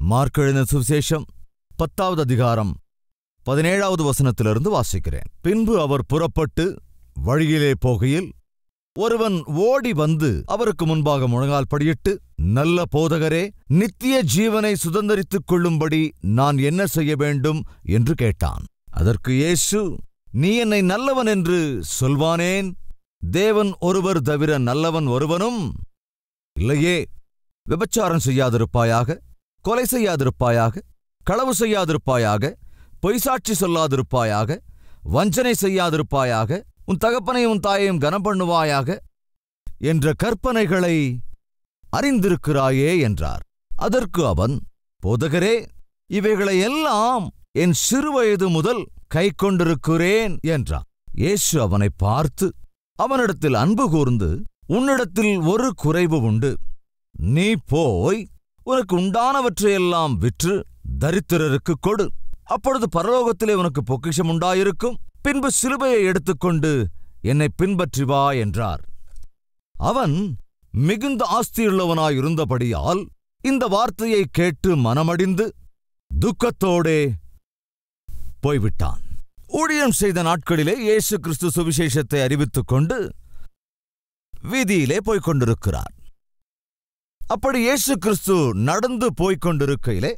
Mark எழுதின சுவிசேஷம் பத்தாவது அதிகாரம் பதினேழாவது வசனத்திலிருந்து வாசிக்கிறேன் பின்பு அவர் புறப்பட்டு வழியிலே போகையில் ஒருவன் ஓடி வந்து அவருக்கு முன்பாக முழங்கால் படியிட்டு நல்ல போதகரே நித்திய ஜீவனை சுதந்தரித்துக் கொள்ளும்படி நான் என்ன செய்ய வேண்டும் என்று கேட்டான் அதற்கு இயேசு நீ என்னை நல்லவன் என்று சொல்வானேன் தேவன் ஒருவர் தவிர நல்லவன் ஒருவனும் இல்லையே விபச்சாரம் செய்யாதிருப்பாயாக கொலை செய்யாதிருப்பாயாக களவு செய்யாதிருப்பாயாக பொய்சாட்சி சொல்லாதிருப்பாயாக வஞ்சனை செய்யாதிருப்பாயாக உன் தகப்பனையும் உன் தாயையும் கனம் பண்ணுவாயாக என்ற கற்பனைகளை அறிந்திருக்கிறாயே என்றார் அதற்கு அவன் போதகரே இவைகளை எல்லாம் என் சிறுவயது முதல் கை கொண்டிருக்கிறேன் என்றான் இயேசு அவனை பார்த்து அவனிடத்தில் அன்பு கூர்ந்து உன்னிடத்தில் ஒரு குறைவு உண்டு நீ போய் உனக்கு உண்டானவற்றையெல்லாம் விற்று தரித்திரருக்குக் கொடு அப்பொழுது பரலோகத்திலே உனக்கு பொக்கிஷம் உண்டாயிருக்கும் பின்பு சிலுவையை எடுத்துக்கொண்டு என்னை பின்பற்றி வா என்றார் அவன் மிகுந்த ஆஸ்தியுள்ளவனாயிருந்தபடியால் இந்த வார்த்தையை கேட்டு மனமடிந்து துக்கத்தோடே போய்விட்டான் ஊழியம் செய்த நாட்களிலே இயேசு கிறிஸ்து சுவிசேஷத்தை அறிவித்துக் கொண்டு வீதியிலே போய்க் கொண்டிருக்கிறார் அப்படி இயேசு கிறிஸ்து நடந்து போய்க் கொண்டிருக்கையிலே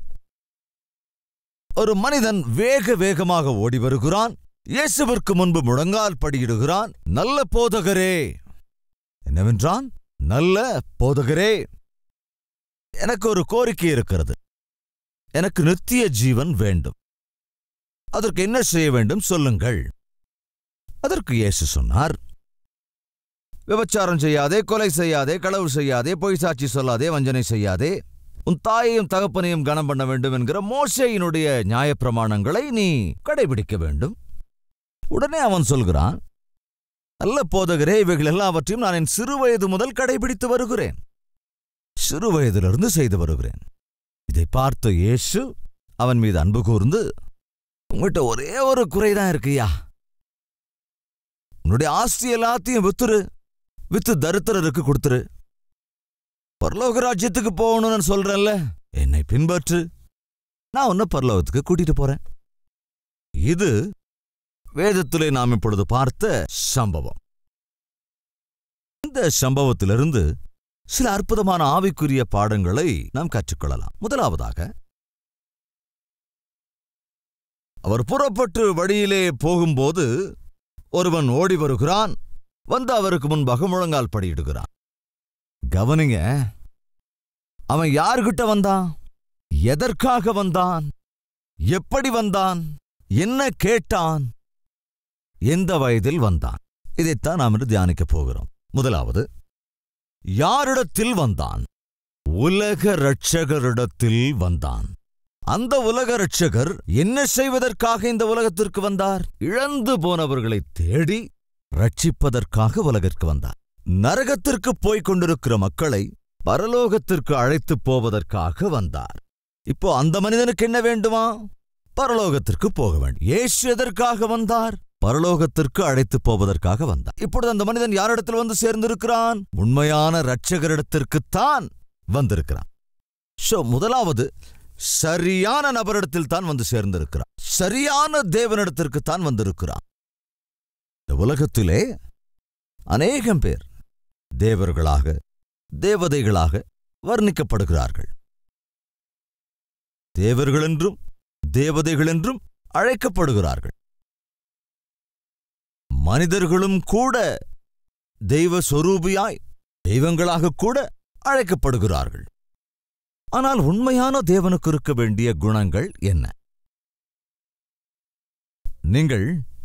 ஒரு மனிதன் வேக வேகமாக ஓடி வருகிறான் இயேசுவிற்கு முன்பு முழங்கால் படியிடுகிறான் நல்ல போதகரே என்னவென்றான் நல்ல போதகரே எனக்கு ஒரு கோரிக்கை இருக்கிறது எனக்கு நித்திய ஜீவன் வேண்டும் அதற்கு என்ன செய்ய வேண்டும் சொல்லுங்கள் அதற்கு இயேசு சொன்னார் விபச்சாரம் செய்யாதே கொலை செய்யாதே களவு செய்யாதே பொய் சாட்சி சொல்லாதே வஞ்சனை செய்யாதே உன் தாயையும் தகப்பனையும் கனம் பண்ண வேண்டும் என்கிற மோசையினுடைய நியாயப்பிரமாணங்களை நீ கடைபிடிக்க வேண்டும் உடனே அவன் சொல்கிறான் நல்ல போதகரே இவைகள் எல்லாவற்றையும் நான் என் சிறுவயது முதல் கடைபிடித்து வருகிறேன் சிறுவயதிலிருந்து செய்து வருகிறேன் இதை பார்த்த இயேசு அவன் மீது அன்பு கூர்ந்து உங்கள்கிட்ட ஒரே ஒரு குறைதான் இருக்குயா உன்னுடைய ஆஸ்தி எல்லாத்தையும் வித்துரு வித்து தரித்திரருக்கு கொடுத்துரு பரலோக ராஜ்யத்துக்கு போகணும்னு சொல்றேன்ல என்னை பின்பற்று நான் உன்னை பரலோகத்துக்கு கூட்டிட்டு போறேன் இது வேதத்திலே நாம் இப்பொழுது பார்த்த சம்பவம் இந்த சம்பவத்திலிருந்து சில அற்புதமான ஆவிக்குரிய பாடங்களை நாம் கற்றுக்கொள்ளலாம் முதலாவதாக அவர் புறப்பட்டு வழியிலே போகும்போது ஒருவன் ஓடி வருகிறான் வந்து அவருக்கு முன்பாக முழங்கால் படியிடுகிறான் கவனிங்க அவன் யார்கிட்ட வந்தான் எதற்காக வந்தான் எப்படி வந்தான் என்ன கேட்டான் எந்த வயதில் வந்தான் இதைத்தான் நாம் இன்று தியானிக்கப் போகிறோம் முதலாவது யாரிடத்தில் வந்தான் உலக இரட்சகரிடத்தில் வந்தான் அந்த உலக இரட்சகர் என்ன செய்வதற்காக இந்த உலகத்திற்கு வந்தார் இழந்து போனவர்களை தேடி ரட்சிப்பதற்காக உலகிற்கு வந்தார் நரகத்திற்கு போய்க் கொண்டிருக்கிற மக்களை பரலோகத்திற்கு அழைத்துப் போவதற்காக வந்தார் இப்போ அந்த மனிதனுக்கு என்ன வேண்டுமா பரலோகத்திற்கு போக வேண்டும் இயேசு எதற்காக வந்தார் பரலோகத்திற்கு அழைத்துப் போவதற்காக வந்தார் இப்பொழுது அந்த மனிதன் யாரிடத்தில் வந்து சேர்ந்திருக்கிறான் உண்மையான இரட்சகரிடத்திற்குத்தான் வந்திருக்கிறான் ஸோ முதலாவது சரியான நபரிடத்தில் தான் வந்து சேர்ந்திருக்கிறான் சரியான தேவனிடத்திற்கு தான் வந்திருக்கிறான் இந்த உலகத்திலே அநேகம் பேர் தேவர்களாக தேவதைகளாக வர்ணிக்கப்படுகிறார்கள் தேவர்களென்றும் தேவதைகளென்றும் அழைக்கப்படுகிறார்கள் மனிதர்களும் கூட தெய்வ சொரூபியாய் தெய்வங்களாக கூட அழைக்கப்படுகிறார்கள் ஆனால் உண்மையான தேவனுக்கு இருக்க வேண்டிய குணங்கள் என்ன நீங்கள்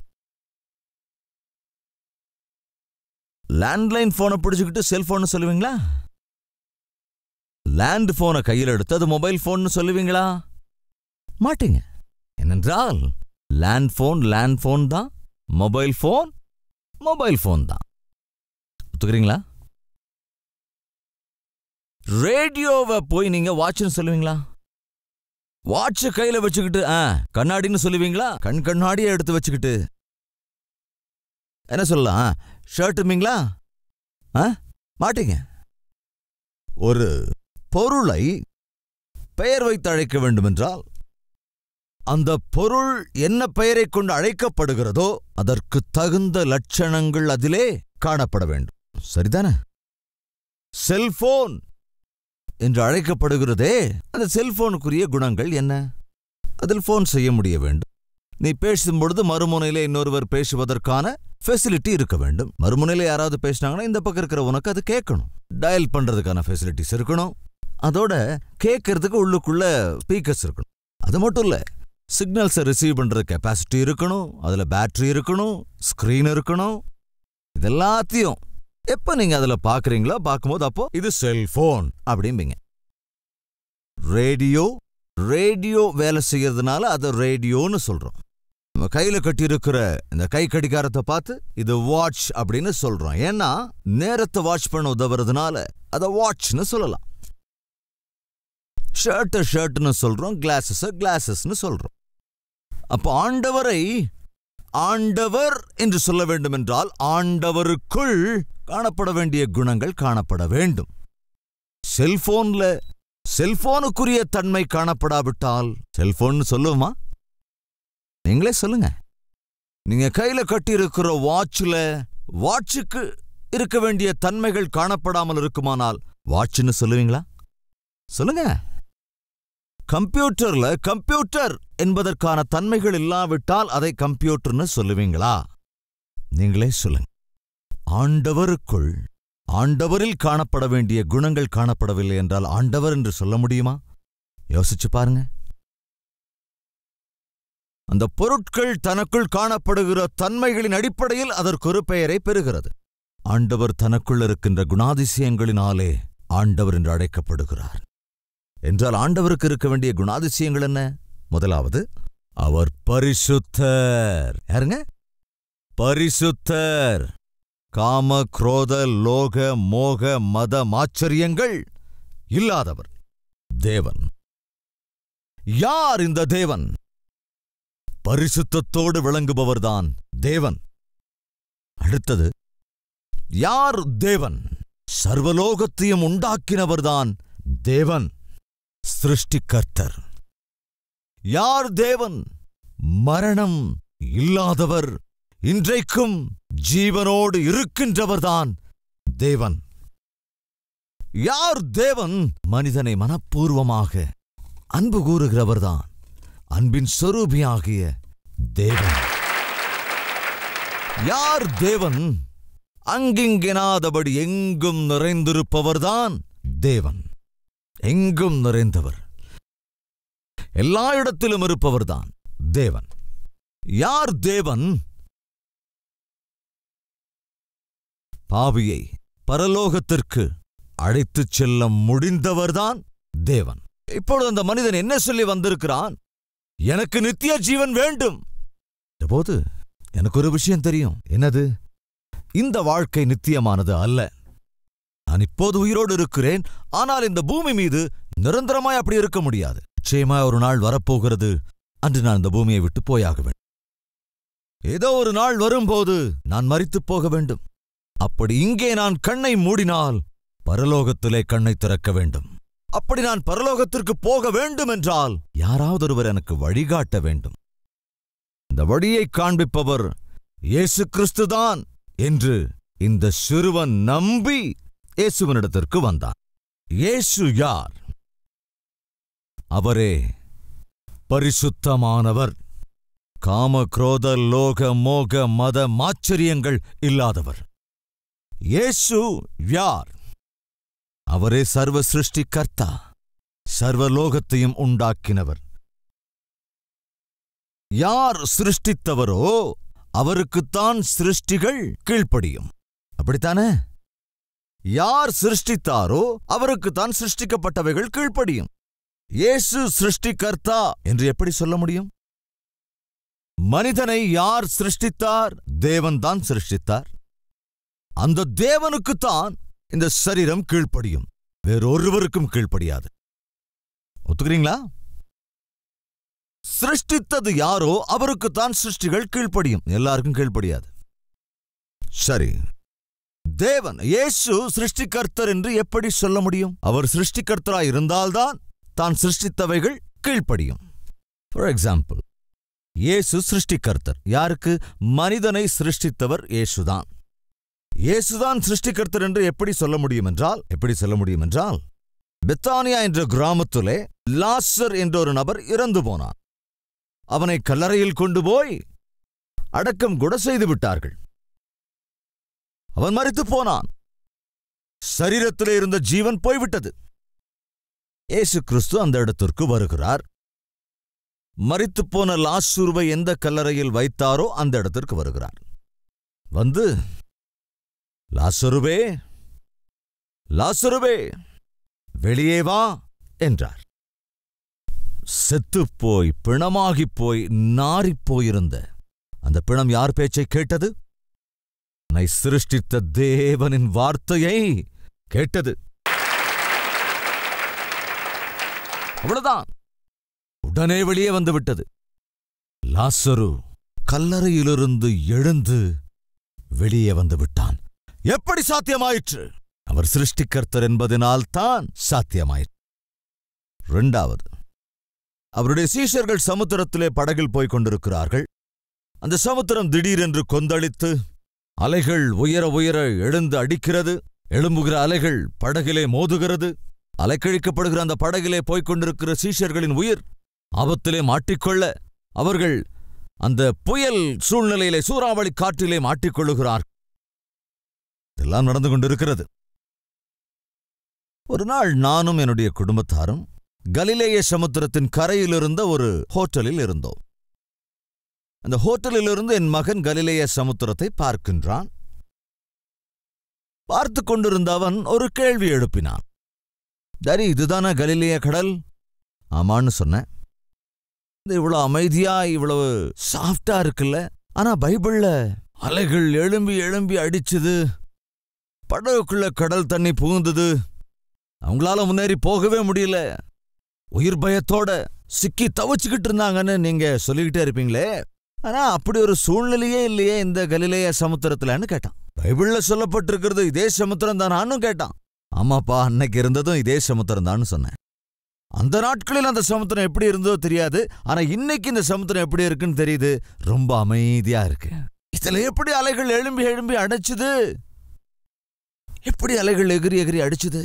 லேண்ட்லைன் போனை பிடிச்சுக்கிட்டு செல்போன் சொல்லுவீங்களா லேண்ட் போனை கையில் எடுத்து அது மொபைல் போன் சொல்லுவீங்களா மாட்டீங்க ஏனென்றால் லேண்ட் போன் லேண்ட் போன் தான் மொபைல் போன் மொபைல் போன் தான் ஒத்துக்கிறீங்களா ரேடியோவை போய் நீங்க வாட்ச்னு சொல்லுவீங்களா வாட்ச கையில வச்சுக்கிட்டு ஆ கண்ணாடின்னு சொல்லுவீங்களா கண் கண்ணாடியை எடுத்து வச்சுக்கிட்டு என்ன சொல்லலாம் ஷர்ட்டுமீங்களா ஆ மாட்டீங்க ஒரு பொருளை பெயர் வைத்து அழைக்க வேண்டுமென்றால் அந்த பொருள் என்ன பெயரைக் கொண்டு அழைக்கப்படுகிறதோ அதற்கு தகுந்த லட்சணங்கள் அதிலே காணப்பட வேண்டும் சரிதானே செல்போன் என்று அழைக்கப்படுகிறதே அந்த செல்போனுக்குரிய குணங்கள் என்ன அதில் போன் செய்ய முடிய வேண்டும் நீ பேசும் பொழுது மறுமுனையிலே இன்னொருவர் பேசுவதற்கான ஃபெசிலிட்டி இருக்க வேண்டும் மறுமுனையில யாராவது பேசினாங்கன்னா இந்த பக்கம் இருக்கிற உனக்கு அது கேட்கணும் டயல் பண்றதுக்கான ஃபெசிலிட்டிஸ் இருக்கணும் அதோட கேட்கறதுக்கு உள்ளுக்குள்ள ஸ்பீக்கர்ஸ் இருக்கணும் அது மட்டும் இல்ல சிக்னல்ஸை ரிசீவ் பண்ற கெப்பாசிட்டி இருக்கணும் அதுல பேட்டரி இருக்கணும் ஸ்கிரீன் இருக்கணும் இதெல்லாத்தையும் எப்ப நீங்க அதுல பாக்குறீங்களோ பார்க்கும்போது அப்போ இது செல்போன் அப்படிம்பீங்க ரேடியோ ரேடியோ வேலை செய்யறதுனால அதை ரேடியோன்னு சொல்றோம் நம்ம கையில கட்டியிருக்கிற இந்த கை கடிகாரத்தை பார்த்து இது வாட்ச் அப்படின்னு சொல்றோம் ஏன்னா நேரத்தை வாட்ச் பண்ண உதவுறதுனால அதை வாட்ச்னு சொல்லலாம் ஷர்ட்டை ஷர்ட்னு சொல்றோம் கிளாஸஸ கிளாஸஸ்னு சொல்றோம் அப்போ ஆண்டவரை ஆண்டவர் என்று சொல்ல வேண்டுமென்றால் ஆண்டவருக்குள் காணப்பட வேண்டிய குணங்கள் காணப்பட வேண்டும் செல்போன்ல செல்போனுக்குரிய தன்மை காணப்படாவிட்டால் செல்போன் சொல்லுமா நீங்களே சொல்லுங்க நீங்க கையில கட்டியிருக்கிற வாட்ச்ல வாட்சுக்கு இருக்க வேண்டிய தன்மைகள் காணப்படாமல் இருக்குமானால் வாட்ச்னு சொல்லுவீங்களா சொல்லுங்க கம்ப்யூட்டர்ல கம்ப்யூட்டர் என்பதற்கான தன்மைகள் இல்லாவிட்டால் அதை கம்ப்யூட்டர்னு சொல்லுவீங்களா நீங்களே சொல்லுங்க ஆண்டவருக்குள் ஆண்டவரில் காணப்பட வேண்டிய குணங்கள் காணப்படவில்லை என்றால் ஆண்டவர் என்று சொல்ல முடியுமா யோசிச்சு பாருங்க அந்த பொருட்கள் தனக்குள் காணப்படுகிற தன்மைகளின் அடிப்படையில் அதற்கு ஒரு பெயரை பெறுகிறது ஆண்டவர் தனக்குள் இருக்கின்ற குணாதிசயங்களினாலே ஆண்டவர் என்று அழைக்கப்படுகிறார் என்றால் ஆண்டவருக்கு இருக்க வேண்டிய குணாதிசயங்கள் என்ன முதலாவது அவர் பரிசுத்தர் யாருங்க பரிசுத்தர் காம குரோத லோக மோக மத மாச்சரியங்கள் இல்லாதவர் தேவன் யார் இந்த தேவன் பரிசுத்தத்தோடு விளங்குபவர்தான் தேவன் அடுத்தது யார் தேவன் சர்வலோகத்தையும் உண்டாக்கினவர்தான் தேவன் சிருஷ்டிகர்த்தர் யார் தேவன் மரணம் இல்லாதவர் இன்றைக்கும் ஜீவனோடு இருக்கின்றவர்தான் தேவன் யார் தேவன் மனிதனை மனப்பூர்வமாக அன்பு கூறுகிறவர்தான் அன்பின் சொரூபியாகிய தேவன் யார் தேவன் அங்கிங்கெனாதபடி எங்கும் நிறைந்திருப்பவர்தான் தேவன் எங்கும் நிறைந்தவர் எல்லா இடத்திலும் இருப்பவர்தான் தேவன் யார் தேவன் பாவியை பரலோகத்திற்கு அழைத்துச் செல்ல முடிந்தவர்தான் தேவன் இப்பொழுது அந்த மனிதன் என்ன சொல்லி வந்திருக்கிறான் எனக்கு நித்திய ஜீவன் வேண்டும் போது எனக்கு ஒரு விஷயம் தெரியும் என்னது இந்த வாழ்க்கை நித்தியமானது அல்ல நான் இப்போது உயிரோடு இருக்கிறேன் ஆனால் இந்த பூமி மீது நிரந்தரமாய் அப்படி இருக்க முடியாது நிச்சயமா ஒரு நாள் வரப்போகிறது அன்று நான் இந்த பூமியை விட்டு போயாக வேண்டும் ஏதோ ஒரு நாள் வரும்போது நான் மரித்துப் போக வேண்டும் அப்படி இங்கே நான் கண்ணை மூடினால் பரலோகத்திலே கண்ணை திறக்க வேண்டும் அப்படி நான் பரலோகத்திற்கு போக வேண்டும் என்றால் யாராவது ஒருவர் எனக்கு வழிகாட்ட வேண்டும் இந்த வழியை காண்பிப்பவர் இயேசு கிறிஸ்துதான் என்று இந்த சிறுவன் நம்பி இயேசுவனிடத்திற்கு வந்தான் இயேசு யார் அவரே பரிசுத்தமானவர் காம குரோத லோக மோக மத மாச்சரியங்கள் இல்லாதவர் இயேசு யார் அவரே சர்வ சிருஷ்டிகர்த்தா சர்வலோகத்தையும் உண்டாக்கினவர் யார் சிருஷ்டித்தவரோ அவருக்குத்தான் சிருஷ்டிகள் கீழ்ப்படியும் அப்படித்தானே யார் சிருஷ்டித்தாரோ அவருக்குத்தான் சிருஷ்டிக்கப்பட்டவைகள் கீழ்ப்படியும் இயேசு சிருஷ்டிகர்த்தா என்று எப்படி சொல்ல முடியும் மனிதனை யார் சிருஷ்டித்தார் தேவன்தான் சிருஷ்டித்தார் அந்த தேவனுக்குத்தான் இந்த சரீரம் கீழ்ப்படியும் வேறொருவருக்கும் கீழ்ப்படியாது ஒத்துக்கிறீங்களா சிருஷ்டித்தது யாரோ அவருக்குத்தான் சிருஷ்டிகள் கீழ்ப்படியும் எல்லாருக்கும் கீழ்ப்படியாது சரி தேவன் இயேசு சிருஷ்டிகர்த்தர் என்று எப்படி சொல்ல முடியும் அவர் சிருஷ்டிகர்த்தராய் இருந்தால்தான் தான் சிருஷ்டித்தவைகள் கீழ்ப்படியும் ஃபார் எக்ஸாம்பிள் இயேசு சிருஷ்டிகர்த்தர் யாருக்கு மனிதனை சிருஷ்டித்தவர் இயேசுதான் இயேசுதான் சிருஷ்டிகர்த்தர் என்று எப்படி சொல்ல முடியும் என்றால் எப்படி சொல்ல முடியும் என்றால் பெத்தானியா என்ற கிராமத்திலே லாசர் என்ற ஒரு நபர் இறந்து போனான் அவனை கல்லறையில் கொண்டு போய் அடக்கம் கூட செய்து விட்டார்கள் அவன் மறித்து போனான் சரீரத்திலே இருந்த ஜீவன் போய்விட்டது இயேசு கிறிஸ்து அந்த இடத்திற்கு வருகிறார் மறித்துப்போன லாசூருவை எந்த கல்லறையில் வைத்தாரோ அந்த இடத்திற்கு வருகிறார் வந்து லாசருவே லாசருவே வெளியே வா என்றார் செத்துப் போய் பிணமாகிப் போய் நாறிப் போயிருந்த அந்த பிணம் யார் பேச்சை கேட்டது உன்னை சிருஷ்டித்த தேவனின் வார்த்தையை கேட்டது அவ்வளவுதான் உடனே வெளியே வந்து விட்டது லாசரு கல்லறையிலிருந்து எழுந்து வெளியே வந்து விட்டான் எப்படி சாத்தியமாயிற்று அவர் சிருஷ்டிகர்த்தர் என்பதனால் தான் சாத்தியமாயிற்று இரண்டாவது அவருடைய சீஷர்கள் சமுத்திரத்திலே படகில் போய்க் கொண்டிருக்கிறார்கள் அந்த சமுத்திரம் திடீரென்று கொந்தளித்து அலைகள் உயர உயர எழுந்து அடிக்கிறது எழும்புகிற அலைகள் படகிலே மோதுகிறது அலைக்கழிக்கப்படுகிற அந்த படகிலே போய்க் கொண்டிருக்கிற சீஷர்களின் உயிர் ஆபத்திலே மாட்டிக்கொள்ள அவர்கள் அந்த புயல் சூழ்நிலையிலே சூறாவளி காற்றிலே மாட்டிக்கொள்ளுகிறார் இதெல்லாம் நடந்து கொண்டிருக்கிறது ஒரு நாள் நானும் என்னுடைய குடும்பத்தாரும் கலிலேய சமுத்திரத்தின் கரையிலிருந்த ஒரு ஹோட்டலில் இருந்தோம் அந்த ஹோட்டலிலிருந்து என் மகன் கலிலேய சமுத்திரத்தை பார்க்கின்றான் பார்த்து கொண்டிருந்த அவன் ஒரு கேள்வி எழுப்பினான் டரி இதுதானா கலிலேய கடல் ஆமான்னு சொன்னேன் இது இவ்வளவு அமைதியா இவ்வளவு சாஃப்டா இருக்குல்ல ஆனா பைபிள்ல அலைகள் எழும்பி எழும்பி அடிச்சுது படகுக்குள்ள கடல் தண்ணி புகுந்தது அவங்களால முன்னேறி போகவே முடியல உயிர் பயத்தோட சிக்கி தவிச்சுக்கிட்டு இருந்தாங்கன்னு நீங்க சொல்லிக்கிட்டே இருப்பீங்களே ஆனா அப்படி ஒரு சூழ்நிலையே இல்லையே இந்த கலிலேய சமுத்திரத்துலன்னு கேட்டான் பைபிள்ல சொல்லப்பட்டிருக்கிறது இதே சமுத்திரம் தானான்னு கேட்டான் ஆமாப்பா அன்னைக்கு இருந்ததும் இதே சமுத்திரம் தான் சொன்னேன் அந்த நாட்களில் அந்த சமுத்திரம் எப்படி இருந்ததோ தெரியாது ஆனா இன்னைக்கு இந்த சமுத்திரம் எப்படி இருக்குன்னு தெரியுது ரொம்ப அமைதியா இருக்கு இதுல எப்படி அலைகள் எழும்பி எழும்பி அடைச்சுது எப்படி அலைகள் எகிரி எகிரி அடிச்சுது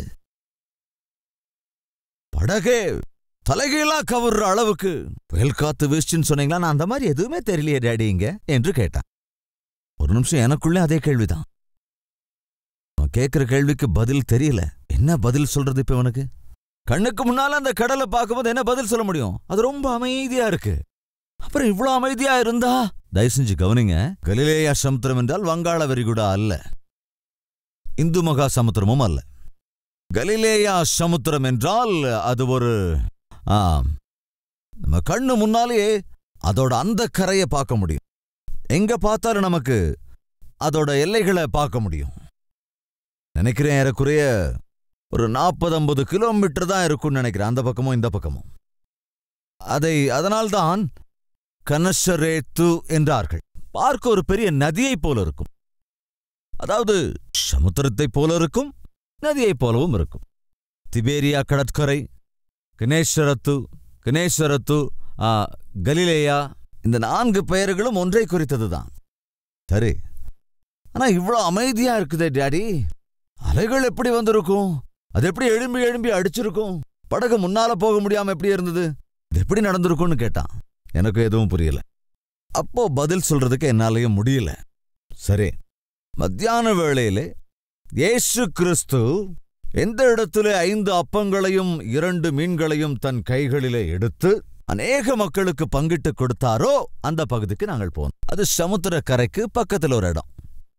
படகே தலைகீழா கவர்ற அளவுக்கு புயல் காத்து வீசுச்சுன்னு சொன்னீங்களா நான் அந்த மாதிரி எதுவுமே தெரியலையே டேடி இங்க என்று கேட்டான் ஒரு நிமிஷம் எனக்குள்ளே அதே கேள்விதான் அவன் கேட்கிற கேள்விக்கு பதில் தெரியல என்ன பதில் சொல்றது இப்ப இவனுக்கு கண்ணுக்கு முன்னால அந்த கடலை பார்க்கும்போது என்ன பதில் சொல்ல முடியும் அது ரொம்ப அமைதியா இருக்கு அப்புறம் இவ்வளவு அமைதியா இருந்தா தயவு செஞ்சு கவனிங்க கலிலேயா சமுத்திரம் என்றால் வங்காள விரிகுடா அல்ல இந்து மகா சமுத்திரமும் அல்ல கலிலேயா சமுத்திரம் என்றால் அது ஒரு ஆம் நம்ம கண்ணு முன்னாலேயே அதோட அந்த கரையை பார்க்க முடியும் எங்க பார்த்தாலும் நமக்கு அதோட எல்லைகளை பார்க்க முடியும் நினைக்கிறேன் ஏறக்குறைய ஒரு நாற்பது ஐம்பது கிலோமீட்டர் தான் இருக்கும்னு நினைக்கிறேன் அந்த பக்கமும் இந்த பக்கமும் அதை அதனால்தான் கனஷரேத்து என்றார்கள் பார்க்க ஒரு பெரிய நதியைப் போல இருக்கும் அதாவது சமுத்திரத்தைப் போல இருக்கும் நதியைப் போலவும் இருக்கும் திபேரியா கடற்கரை கினேஸ்வரத்து கினேஸ்வரத்து ஆ, கலிலேயா இந்த நான்கு பெயர்களும் ஒன்றை குறித்ததுதான் சரி ஆனா இவ்வளவு அமைதியா இருக்குதே டாடி அலைகள் எப்படி வந்திருக்கும் அது எப்படி எழும்பி எழும்பி அடிச்சிருக்கும் படகு முன்னால போக முடியாம எப்படி இருந்தது இது எப்படி நடந்திருக்கும்னு கேட்டான் எனக்கு எதுவும் புரியல அப்போ பதில் சொல்றதுக்கு என்னாலயும் முடியல சரி மத்தியான வேளையிலே இயேசு கிறிஸ்து எந்த இடத்திலே ஐந்து அப்பங்களையும் இரண்டு மீன்களையும் தன் கைகளிலே எடுத்து அநேக மக்களுக்கு பங்கிட்டு கொடுத்தாரோ அந்த பகுதிக்கு நாங்கள் போனோம் அது சமுத்திர கரைக்கு பக்கத்துல ஒரு இடம்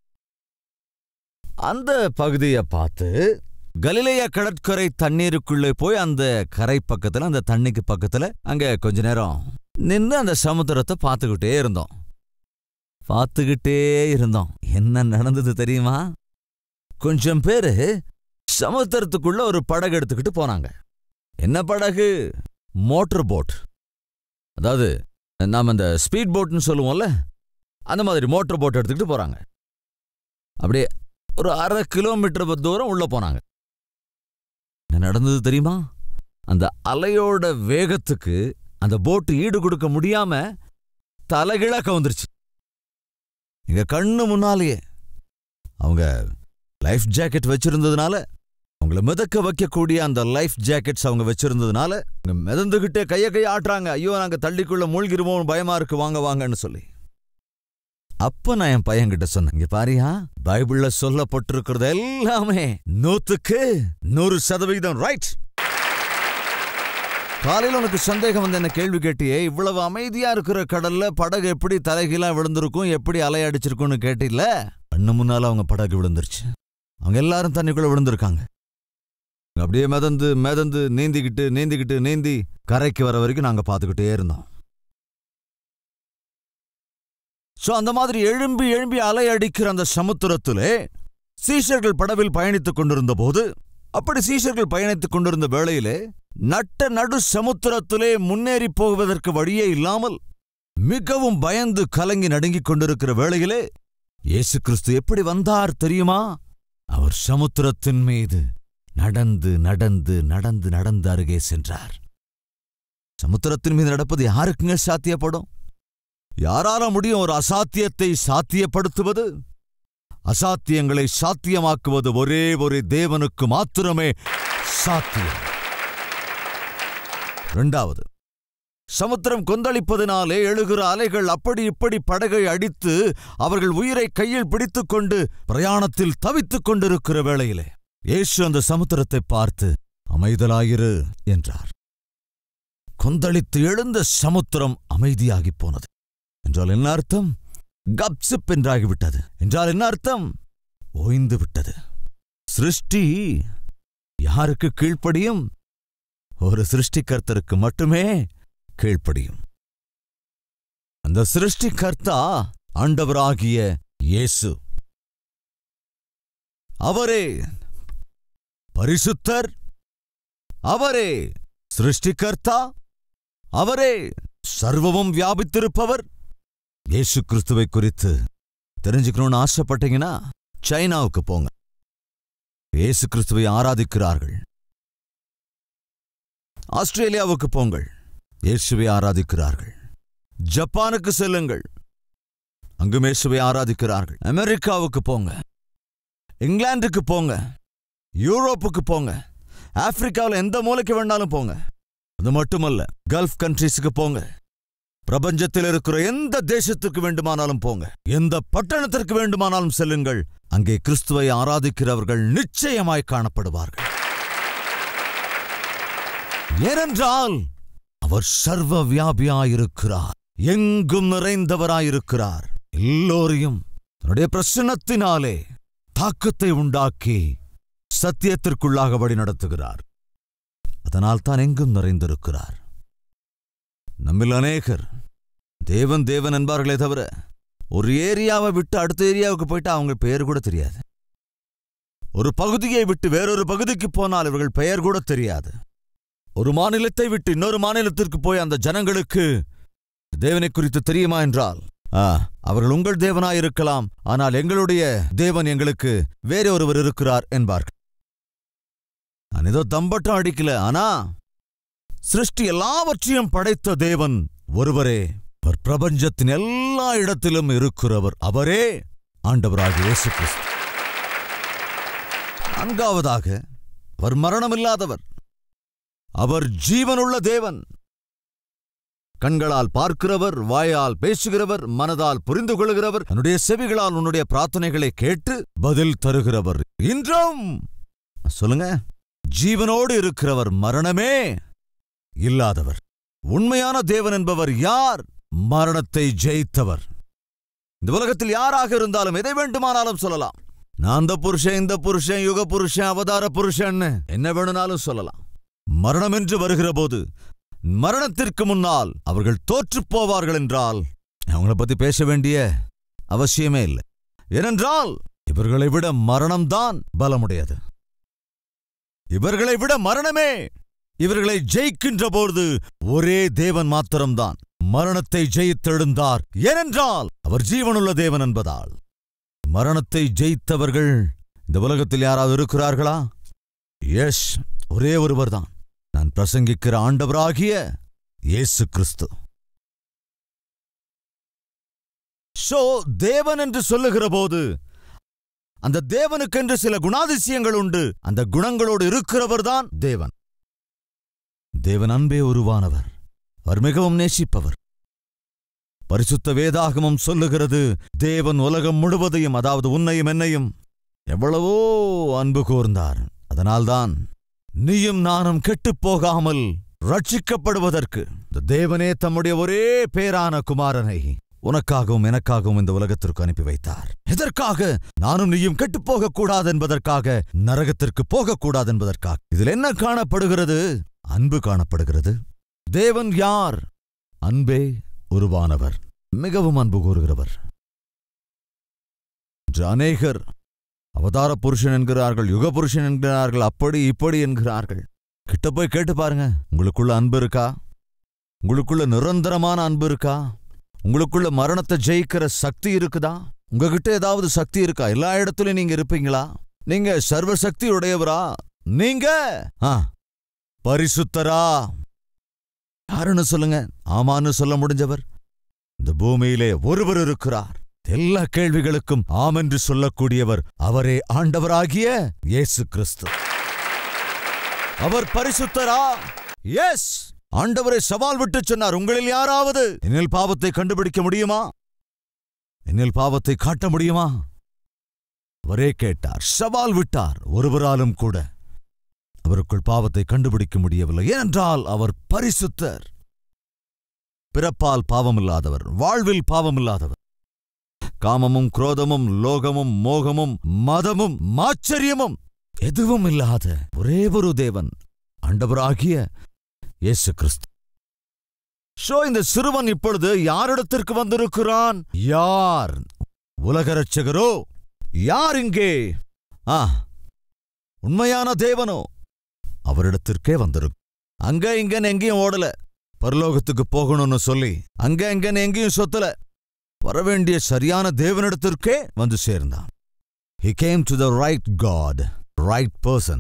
அந்த பகுதியை பார்த்து கலிலேய கடற்கரை தண்ணீருக்குள்ளே போய் அந்த கரை பக்கத்துல அந்த தண்ணிக்கு பக்கத்துல அங்க கொஞ்ச நேரம் நின்று அந்த சமுத்திரத்தை பார்த்துக்கிட்டே இருந்தோம் பார்த்துக்கிட்டே இருந்தோம் என்ன நடந்தது தெரியுமா கொஞ்சம் பேரு சமுத்திரத்துக்குள்ள ஒரு படகு எடுத்துக்கிட்டு போனாங்க என்ன படகு மோட்டர் போட் அதாவது நாம இந்த ஸ்பீட் போட்னு சொல்லுவோம்ல அந்த மாதிரி மோட்டர் போட் எடுத்துக்கிட்டு போறாங்க அப்படியே ஒரு அரை கிலோமீட்டர் தூரம் உள்ள போனாங்க என்ன நடந்தது தெரியுமா அந்த அலையோட வேகத்துக்கு அந்த போட்டு ஈடு கொடுக்க முடியாம தலைகீழா கவுந்துருச்சு எங்க கண்ணு முன்னாலேயே அவங்க லைஃப் ஜாக்கெட் வச்சிருந்ததுனால அவங்கள மிதக்க வைக்கக்கூடிய அந்த லைஃப் ஜாக்கெட்ஸ் அவங்க வச்சிருந்ததுனால அவங்க மிதந்துகிட்டே கைய கைய ஆட்டுறாங்க ஐயோ நாங்க தள்ளிக்குள்ள மூழ்கிருவோம் பயமா இருக்கு வாங்க வாங்கன்னு சொல்லி அப்ப நான் என் பையன்கிட்ட சொன்னேன் இங்க பாரியா பைபிள்ல சொல்லப்பட்டிருக்கிறது எல்லாமே நூத்துக்கு நூறு சதவிகிதம் ரைட் காலையில உனக்கு சந்தேகம் வந்து என்ன கேள்வி கேட்டியே இவ்வளவு அமைதியா இருக்கிற கடல்ல படகு எப்படி தலைகீழா விழுந்திருக்கும் எப்படி அலை அடிச்சிருக்கும்னு கேட்டில்ல கண்ணு முன்னால அவங்க படகு விழுந்துருச்சு அவங்க எல்லாரும் தண்ணிக்குள்ள விழுந்திருக்காங்க அப்படியே மிதந்து மிதந்து நீந்திக்கிட்டு நீந்திக்கிட்டு நீந்தி கரைக்கு வர வரைக்கும் நாங்க பார்த்துக்கிட்டே இருந்தோம் சோ அந்த மாதிரி எழும்பி எழும்பி அலை அடிக்கிற அந்த சமுத்திரத்திலே சீஷர்கள் படவில் பயணித்துக் கொண்டிருந்த போது அப்படி சீஷர்கள் பயணித்துக் கொண்டிருந்த வேளையிலே நட்ட நடு சமுத்திரத்திலே முன்னேறி போவதற்கு வழியே இல்லாமல் மிகவும் பயந்து கலங்கி நடுங்கிக் கொண்டிருக்கிற வேளையிலே இயேசு கிறிஸ்து எப்படி வந்தார் தெரியுமா அவர் சமுத்திரத்தின் மீது நடந்து நடந்து நடந்து நடந்து அருகே சென்றார் சமுத்திரத்தின் மீது நடப்பது யாருக்குங்க சாத்தியப்படும் யாரால முடியும் ஒரு அசாத்தியத்தை சாத்தியப்படுத்துவது அசாத்தியங்களை சாத்தியமாக்குவது ஒரே ஒரு தேவனுக்கு மாத்திரமே சாத்தியம் இரண்டாவது சமுத்திரம் கொந்தளிப்பதினாலே எழுகிற அலைகள் அப்படி இப்படி படகை அடித்து அவர்கள் உயிரை கையில் பிடித்துக் கொண்டு பிரயாணத்தில் தவித்துக் கொண்டிருக்கிற வேளையிலே இயேசு அந்த சமுத்திரத்தை பார்த்து அமைதலாயிரு என்றார் கொந்தளித்து எழுந்த சமுத்திரம் அமைதியாகிப் போனது என்றால் என்ன அர்த்தம் கப்சிப் என்றாகிவிட்டது என்றால் என்ன அர்த்தம் ஓய்ந்து விட்டது சிருஷ்டி யாருக்கு கீழ்ப்படியும் ஒரு சிருஷ்டிகர்த்தருக்கு மட்டுமே கீழ்ப்படியும் அந்த சிருஷ்டிகர்த்தா ஆண்டவராகிய இயேசு அவரே பரிசுத்தர் அவரே சிருஷ்டிகர்த்தா அவரே சர்வமும் வியாபித்திருப்பவர் இயேசு கிறிஸ்துவை குறித்து தெரிஞ்சுக்கணும்னு ஆசைப்பட்டீங்கன்னா சைனாவுக்கு போங்க இயேசு கிறிஸ்துவை ஆராதிக்கிறார்கள் ஆஸ்திரேலியாவுக்கு போங்கள் இயேசுவை ஆராதிக்கிறார்கள் ஜப்பானுக்கு செல்லுங்கள் அங்கும் இயேசுவை ஆராதிக்கிறார்கள் அமெரிக்காவுக்கு போங்க இங்கிலாந்துக்கு போங்க யூரோப்புக்கு போங்க ஆப்பிரிக்காவில் எந்த மூலைக்கு வேணாலும் போங்க அது மட்டுமல்ல கல்ஃப் கண்ட்ரீஸுக்கு போங்க பிரபஞ்சத்தில் இருக்கிற எந்த தேசத்துக்கு வேண்டுமானாலும் போங்க எந்த பட்டணத்திற்கு வேண்டுமானாலும் செல்லுங்கள் அங்கே கிறிஸ்துவை ஆராதிக்கிறவர்கள் நிச்சயமாய் காணப்படுவார்கள் ஏனென்றால் அவர் சர்வ வியாபியாயிருக்கிறார் எங்கும் நிறைந்தவராயிருக்கிறார் எல்லோரையும் தன்னுடைய பிரசன்னத்தினாலே தாக்கத்தை உண்டாக்கி சத்தியத்திற்குள்ளாக வழி நடத்துகிறார் அதனால் தான் எங்கும் நிறைந்திருக்கிறார் நம்மில் அநேகர் தேவன் தேவன் என்பார்களே தவிர ஒரு ஏரியாவை விட்டு அடுத்த ஏரியாவுக்கு போயிட்டு அவங்க பெயர் கூட தெரியாது ஒரு பகுதியை விட்டு வேறொரு பகுதிக்கு போனால் இவர்கள் பெயர் கூட தெரியாது ஒரு மாநிலத்தை விட்டு இன்னொரு மாநிலத்திற்கு போய் அந்த ஜனங்களுக்கு தேவனை குறித்து தெரியுமா என்றால் ஆ, அவர்கள் உங்கள் தேவனாயிருக்கலாம் ஆனால் எங்களுடைய தேவன் எங்களுக்கு வேற ஒருவர் இருக்கிறார் என்பார்கள் நான் ஏதோ தம்பட்டம் அடிக்கல ஆனா சிருஷ்டி எல்லாவற்றையும் படைத்த தேவன் ஒருவரே அவர் பிரபஞ்சத்தின் எல்லா இடத்திலும் இருக்கிறவர் அவரே ஆண்டவராகிய இயேசு கிறிஸ்து நான்காவதாக அவர் மரணமில்லாதவர் அவர் ஜீவனுள்ள தேவன் கண்களால் பார்க்கிறவர் வாயால் பேசுகிறவர் மனதால் புரிந்து கொள்கிறவர் தன்னுடைய செவிகளால் உன்னுடைய பிரார்த்தனைகளை கேட்டு பதில் தருகிறவர் இன்றும் சொல்லுங்க ஜீவனோடு இருக்கிறவர் மரணமே இல்லாதவர் உண்மையான தேவன் என்பவர் யார் மரணத்தை ஜெயித்தவர் இந்த உலகத்தில் யாராக இருந்தாலும் எதை வேண்டுமானாலும் சொல்லலாம் நான் அந்த புருஷன் இந்த புருஷன் யுக புருஷன் அவதார புருஷன் என்ன வேணும்னாலும் சொல்லலாம் மரணம் என்று வருகிற போது மரணத்திற்கு முன்னால் அவர்கள் தோற்றுப் போவார்கள் என்றால் அவங்கள பத்தி பேச வேண்டிய அவசியமே இல்லை ஏனென்றால் இவர்களை விட மரணம்தான் பலமுடையது இவர்களை விட மரணமே இவர்களை ஜெயிக்கின்ற போது ஒரே தேவன் மாத்திரம்தான் மரணத்தை ஜெயித்தெழுந்தார் ஏனென்றால் அவர் ஜீவனுள்ள தேவன் என்பதால் மரணத்தை ஜெயித்தவர்கள் இந்த உலகத்தில் யாராவது இருக்கிறார்களா எஸ் ஒரே ஒருவர்தான் நான் பிரசங்கிக்கிற ஆண்டவராகிய இயேசு கிறிஸ்து ஷோ தேவன் என்று சொல்லுகிற போது அந்த தேவனுக்கென்று சில குணாதிசயங்கள் உண்டு அந்த குணங்களோடு இருக்கிறவர்தான் தேவன் தேவன் அன்பே உருவானவர் அவர் மிகவும் நேசிப்பவர் பரிசுத்த வேதாகமம் சொல்லுகிறது தேவன் உலகம் முழுவதையும் அதாவது உன்னையும் என்னையும் எவ்வளவோ அன்பு கூர்ந்தார் அதனால்தான் நீயும் நானும் கெட்டுப் போகாமல் ரட்சிக்கப்படுவதற்கு இந்த தேவனே தம்முடைய ஒரே பேரான குமாரனை உனக்காகவும் எனக்காகவும் இந்த உலகத்திற்கு அனுப்பி வைத்தார் எதற்காக நானும் நீயும் கெட்டுப் போகக்கூடாது என்பதற்காக நரகத்திற்கு போகக்கூடாது என்பதற்காக இதில் என்ன காணப்படுகிறது அன்பு காணப்படுகிறது தேவன் யார் அன்பே உருவானவர் மிகவும் அன்பு கூறுகிறவர் இன்று அநேகர் அவதார புருஷன் என்கிறார்கள் யுக புருஷன் என்கிறார்கள் அப்படி இப்படி என்கிறார்கள் கிட்ட போய் கேட்டு பாருங்க உங்களுக்குள்ள அன்பு இருக்கா உங்களுக்குள்ள நிரந்தரமான அன்பு இருக்கா உங்களுக்குள்ள மரணத்தை ஜெயிக்கிற சக்தி இருக்குதா உங்ககிட்ட ஏதாவது சக்தி இருக்கா எல்லா இடத்துலயும் நீங்க இருப்பீங்களா நீங்க சர்வ சக்தி உடையவரா நீங்க ஆ, பரிசுத்தரா யாருன்னு சொல்லுங்க ஆமான்னு சொல்ல முடிஞ்சவர் இந்த பூமியிலே ஒருவர் இருக்கிறார் எல்லா கேள்விகளுக்கும் ஆம் என்று சொல்லக்கூடியவர் அவரே ஆண்டவராகிய இயேசு கிறிஸ்து அவர் பரிசுத்தரா எஸ் ஆண்டவரை சவால் விட்டு சொன்னார் உங்களில் யாராவது என்னில் பாவத்தை கண்டுபிடிக்க முடியுமா என்னில் பாவத்தை காட்ட முடியுமா அவரே கேட்டார் சவால் விட்டார் ஒருவராலும் கூட அவருக்குள் பாவத்தை கண்டுபிடிக்க முடியவில்லை ஏனென்றால் அவர் பரிசுத்தர் பிறப்பால் பாவமில்லாதவர் வாழ்வில் பாவமில்லாதவர் காமமும் குரோதமும் லோகமும் மோகமும் மதமும் மாச்சரியமும் எதுவும் இல்லாத ஒரே ஒரு தேவன் ஆண்டவராகிய இயேசு கிறிஸ்து ஷோ இந்த சிறுவன் இப்பொழுது யாரிடத்திற்கு வந்திருக்கிறான் யார் உலக ரட்சகரோ யார் இங்கே ஆ உண்மையான தேவனோ அவரிடத்திற்கே வந்திருக்கு அங்க இங்கன்னு எங்கேயும் ஓடல பரலோகத்துக்கு போகணும்னு சொல்லி அங்க இங்கன்னு எங்கேயும் சொத்தல வரவேண்டிய சரியான தேவனிடத்திற்கே வந்து சேர்ந்தான் He came to the right God, right person.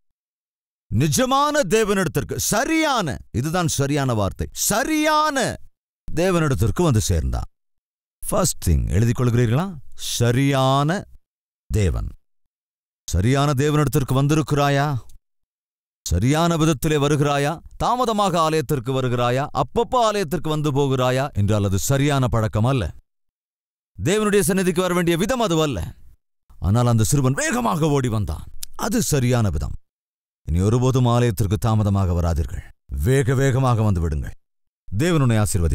நிஜமான தேவனிடத்திற்கு சரியான இதுதான் சரியான வார்த்தை சரியான தேவனிடத்திற்கு வந்து சேர்ந்தான் ஃபர்ஸ்ட் திங் எழுதிக் கொள்கிறீர்களா சரியான தேவன் சரியான தேவனிடத்திற்கு வந்திருக்கிறாயா சரியான விதத்திலே வருகிறாயா தாமதமாக ஆலயத்திற்கு வருகிறாயா அப்பப்போ ஆலயத்திற்கு வந்து போகிறாயா என்றால் அது சரியான பழக்கம் அல்ல தேவனுடைய சந்நிதிக்கு வர வேண்டிய விதம் அது அல்ல ஆனால் அந்த சிறுவன் வேகமாக ஓடி வந்தான் அது சரியான விதம் இனி ஒருபோதும் ஆலயத்திற்கு தாமதமாக வராதீர்கள் வேக வேகமாக வந்து விடுங்கள் தேவனுடைய ஆசீர்வதி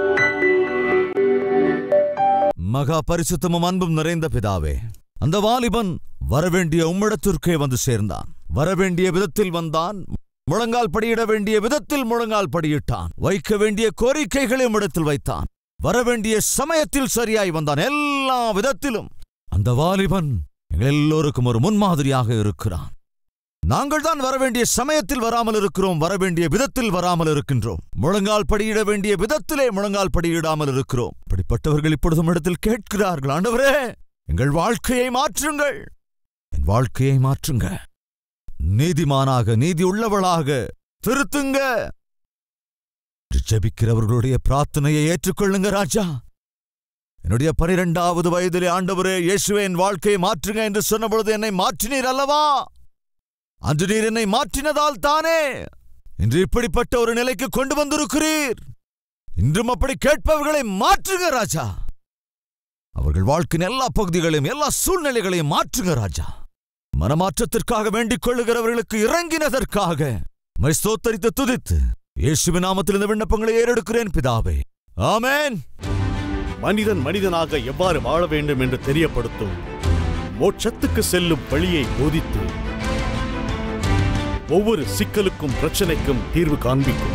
மகா பரிசுத்தமும் அன்பும் நிறைந்த பிதாவே அந்த வாலிபன் வரவேண்டிய உம்மிடத்திற்கே வந்து சேர்ந்தான் வரவேண்டிய விதத்தில் வந்தான் முழங்கால் படியிட வேண்டிய விதத்தில் முழங்கால் படியிட்டான் வைக்க வேண்டிய கோரிக்கைகளை உம்மிடத்தில் வைத்தான் வரவேண்டிய சமயத்தில் சரியாய் வந்தான் எல்லா விதத்திலும் அந்த வாலிபன் எங்கள் எல்லோருக்கும் ஒரு முன்மாதிரியாக இருக்கிறான் நாங்கள் தான் வரவேண்டிய சமயத்தில் வராமல் இருக்கிறோம் வரவேண்டிய விதத்தில் வராமல் இருக்கின்றோம் முழங்கால் படியிட வேண்டிய விதத்திலே முழங்கால் படியிடாமல் இருக்கிறோம் இப்படிப்பட்டவர்கள் இப்பொழுதும் இடத்தில் கேட்கிறார்கள் ஆண்டவரே எங்கள் வாழ்க்கையை மாற்றுங்கள் என் வாழ்க்கையை மாற்றுங்க நீதிமானாக நீதி உள்ளவளாக திருத்துங்க என்று ஜெபிக்கிறவர்களுடைய பிரார்த்தனையை ஏற்றுக்கொள்ளுங்க ராஜா என்னுடைய பனிரெண்டாவது வயதிலே ஆண்டவரே இயேசுவே என் வாழ்க்கையை மாற்றுங்க என்று சொன்னபொழுது என்னை மாற்றினீர் அல்லவா அன்று நீர் என்னை மாற்றினதால் தானே இன்று இப்படிப்பட்ட ஒரு நிலைக்கு கொண்டு வந்திருக்கிறீர் இன்றும் அப்படி கேட்பவர்களை மாற்றுங்க ராஜா அவர்கள் வாழ்க்கையின் எல்லா பகுதிகளையும் எல்லா சூழ்நிலைகளையும் மாற்றுங்க ராஜா மனமாற்றத்திற்காக வேண்டிக் கொள்ளுகிறவர்களுக்கு இறங்கினதற்காக மை ஸ்தோத்தரித்து துதித்து இயேசுவின் நாமத்தில் இந்த விண்ணப்பங்களை ஏறெடுக்கிறேன் பிதாவே ஆமென் மனிதன் மனிதனாக எவ்வாறு வாழ வேண்டும் என்று தெரியப்படுத்தும் மோட்சத்துக்கு செல்லும் வழியை போதித்து ஒவ்வொரு சிக்கலுக்கும் பிரச்சனைக்கும் தீர்வு காண்பிக்கும்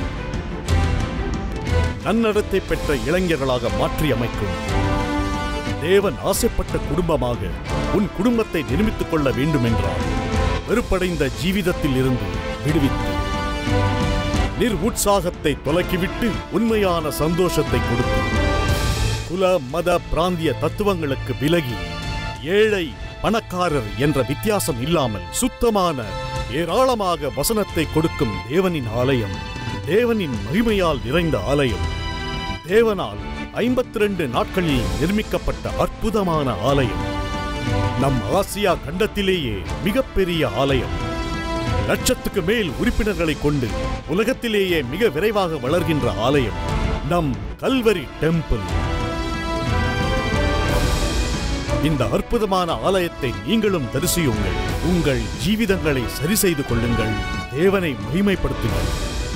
நன்னடத்தை பெற்ற இளைஞர்களாக மாற்றி அமைக்கும் தேவன் ஆசைப்பட்ட குடும்பமாக உன் குடும்பத்தை நிர்மித்துக் கொள்ள வேண்டும் என்றால் வெறுப்படைந்த ஜீவிதத்தில் இருந்து விடுவித்து நிர் உற்சாகத்தை தொலக்கிவிட்டு உண்மையான சந்தோஷத்தை கொடுத்து குல மத பிராந்திய தத்துவங்களுக்கு விலகி ஏழை பணக்காரர் என்ற வித்தியாசம் இல்லாமல் சுத்தமான ஏராளமாக வசனத்தை கொடுக்கும் தேவனின் ஆலயம் தேவனின் மகிமையால் நிறைந்த ஆலயம் தேவனால் ஐம்பத்தி ரெண்டு நாட்களில் நிர்மிக்கப்பட்ட அற்புதமான ஆலயம் நம் ஆசியா கண்டத்திலேயே மிகப்பெரிய ஆலயம் லட்சத்துக்கு மேல் உறுப்பினர்களை கொண்டு உலகத்திலேயே மிக விரைவாக வளர்கின்ற ஆலயம் நம் கல்வரி டெம்பிள் இந்த அற்புதமான ஆலயத்தை நீங்களும் தரிசியுங்கள் உங்கள் ஜீவிதங்களை சரி செய்து கொள்ளுங்கள் தேவனை மகிமைப்படுத்துங்கள்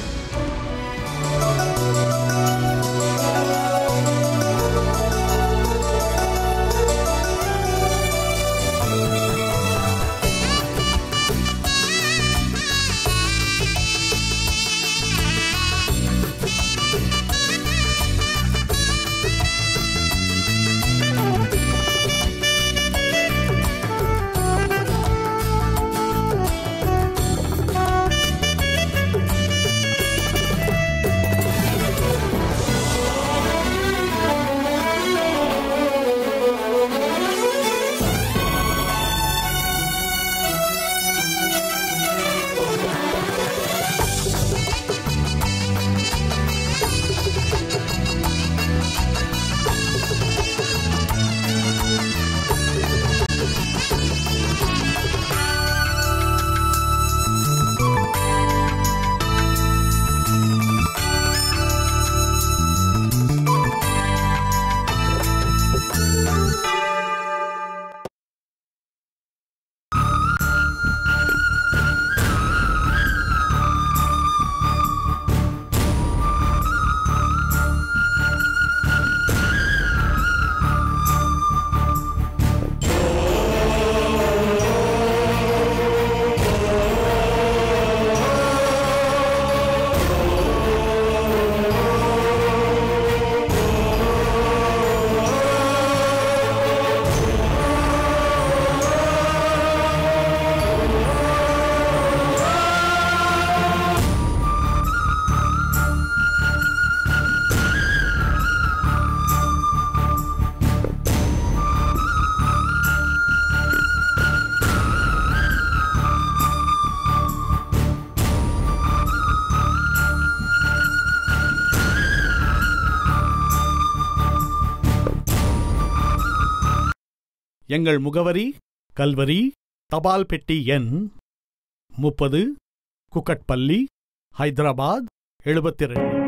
எங்கள் முகவரி கல்வரி தபால் பெட்டி எண் முப்பது குக்கட்பள்ளி ஹைதராபாத் எழுபத்தி ரெண்டு